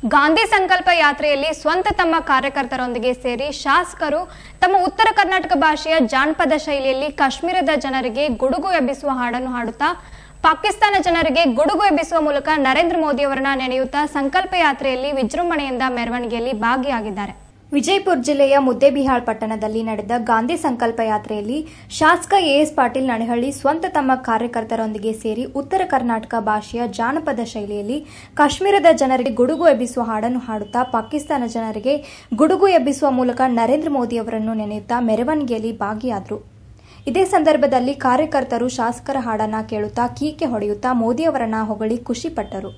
ಗಾಂಧಿ ಸಂಕಲ್ಪ ಯಾತ್ರೆಯಲ್ಲಿ ಸ್ವಂತ ತಮ್ಮ ಕಾರ್ಯಕರ್ತರೊಂದಿಗೆ ಸೇರಿ ಶಾಸಕರು ತಮ್ಮ ಉತ್ತರ ಕರ್ನಾಟಕ ಭಾಷೆಯ ಜಾನಪದ ಶೈಲಿಯಲ್ಲಿ ಕಾಶ್ಮೀರದ ಜನರಿಗೆ ಗುಡುಗು ಎಬ್ಬಿಸುವ ಹಾಡನ್ನು ಹಾಡುತ್ತಾ ಪಾಕಿಸ್ತಾನ ಜನರಿಗೆ ಗುಡುಗು ಎಬ್ಬಿಸುವ ಮೂಲಕ ನರೇಂದ್ರ ಮೋದಿ ಅವರನ್ನ ನೆನೆಯುತ್ತಾ ಸಂಕಲ್ಪ ಯಾತ್ರೆಯಲ್ಲಿ ವಿಜೃಂಭಣೆಯಿಂದ ಮೆರವಣಿಗೆಯಲ್ಲಿ ಭಾಗಿಯಾಗಿದ್ದಾರೆ ವಿಜಯಪುರ ಜಿಲ್ಲೆಯ ಮುದ್ದೇಬಿಹಾಳ್ ಪಟ್ಟಣದಲ್ಲಿ ನಡೆದ ಗಾಂಧಿ ಸಂಕಲ್ಪ ಯಾತ್ರೆಯಲ್ಲಿ ಶಾಸಕ ಎಎಸ್ ಪಾಟೀಲ್ ನಡಹಳ್ಳಿ ಸ್ವಂತ ತಮ್ಮ ಕಾರ್ಯಕರ್ತರೊಂದಿಗೆ ಸೇರಿ ಉತ್ತರ ಕರ್ನಾಟಕ ಭಾಷೆಯ ಜಾನಪದ ಶೈಲಿಯಲ್ಲಿ ಕಾಶ್ಮೀರದ ಜನರಿಗೆ ಗುಡುಗು ಎಬ್ಬಿಸುವ ಹಾಡನ್ನು ಹಾಡುತ್ತಾ ಪಾಕಿಸ್ತಾನ ಜನರಿಗೆ ಗುಡುಗು ಎಬ್ಬಿಸುವ ಮೂಲಕ ನರೇಂದ್ರ ಮೋದಿ ಅವರನ್ನು ನೆನೆಯುತ್ತಾ ಮೆರವಣಿಗೆಯಲ್ಲಿ ಭಾಗಿಯಾದರು ಇದೇ ಸಂದರ್ಭದಲ್ಲಿ ಕಾರ್ಯಕರ್ತರು ಶಾಸಕರ ಹಾಡನ್ನ ಕೇಳುತ್ತಾ ಕೀಕೆ ಹೊಡೆಯುತ್ತಾ ಮೋದಿ ಅವರನ್ನ ಹೊಗಳಿ ಖುಷಿಪಟ್ಟರು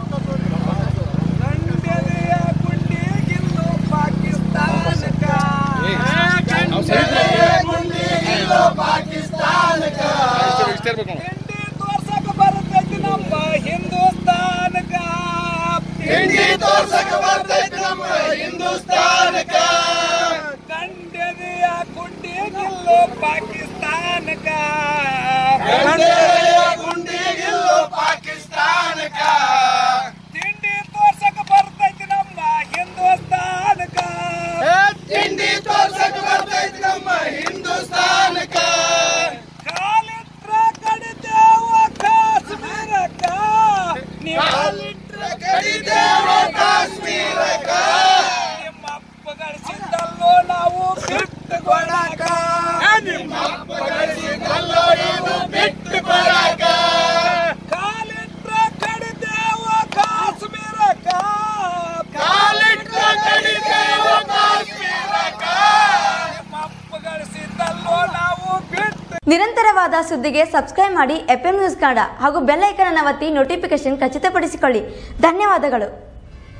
ಗಂಡೆದೆಯ ಗುಂಡಿಗಿಲ್ಲು ಪಾಕಿಸ್ತಾನಕ ಗಂಡೆದೆಯ ಗುಂಡಿಗಿಲ್ಲು ಪಾಕಿಸ್ತಾನಕ ತಿಂಡಿ ತೋರ್ಸಕ ಬರ್ತೈತಿ ನಮ್ಮ ಹಿಂದೂಸ್ತಾನಕ ತಿಂಡಿ ತೋರ್ಸಕ ಬರ್ತೈತಿ ನಮ್ಮ ಹಿಂದೂಸ್ತಾನಕ ಗಂಡೆದೆಯ ಗುಂಡಿಗಿಲ್ಲು ಪಾಕಿಸ್ತಾನಕ ಗಂಡೆದೆಯ ಗುಂಡಿಗಿಲ್ಲು ಪಾಕಿಸ್ತಾನಕ ತಿಂಡಿ ತೋರ್ಸಕ ಬರ್ತೈತಿ ನಮ್ಮ ಹಿಂದೂಸ್ತಾನಕ ತಿಂಡಿ ತೋರ್ಸಕ ಬರ್ತೈತಿ ನಮ್ಮ ಹಿಂದೂಸ್ತಾನಕ ಕಾಲಿಟ್ರ ಕಡಿತೇವ ಕಾಶ್ಮೀರಕ ಕಾಲಿಟ್ರ ಕಡಿತೇವ ಕಾಶ್ಮೀರಕ ನಿಮ್ಮ ಅಪ್ಪ ಗಳಿಸಿದ್ದಲ್ಲೋ ನಾವು ಬಿಟ್ಟು ಕೊಡಾಕ ನಿಮ್ಮ ಅಪ್ಪ ಗಳಿಸಿದ್ದಲ್ಲೋ ನಾವು ಬಿಟ್ಟು ಕೊಡಾಕ ಕಾಲಿಟ್ರ ಕಡಿತೇವ ಕಾಶ್ಮೀರಕ ಕಾಲಿಟ್ರ ಕಡಿತೇವ ಕಾಶ್ಮೀರಕ ನಿಮ್ಮ ಅಪ್ಪ ಗಳಿಸಿದ್ದಲ್ಲೋ ನಾವು ಬಿಟ್ಟು ನಿರಂತರವಾದ ಸುದ್ದಿಗೆ ಸಬ್ಸ್ಕ್ರೈಬ್ ಮಾಡಿ ಎಫ್ಎಂ ನ್ಯೂಸ್ ಕನ್ನಡ ಹಾಗೂ ಬೆಲ್ ಐಕನ್ ಅನ್ನು ಒತ್ತಿ ನೋಟಿಫಿಕೇಶನ್ ಖಚಿತಪಡಿಸಿಕೊಳ್ಳಿ ಧನ್ಯವಾದಗಳು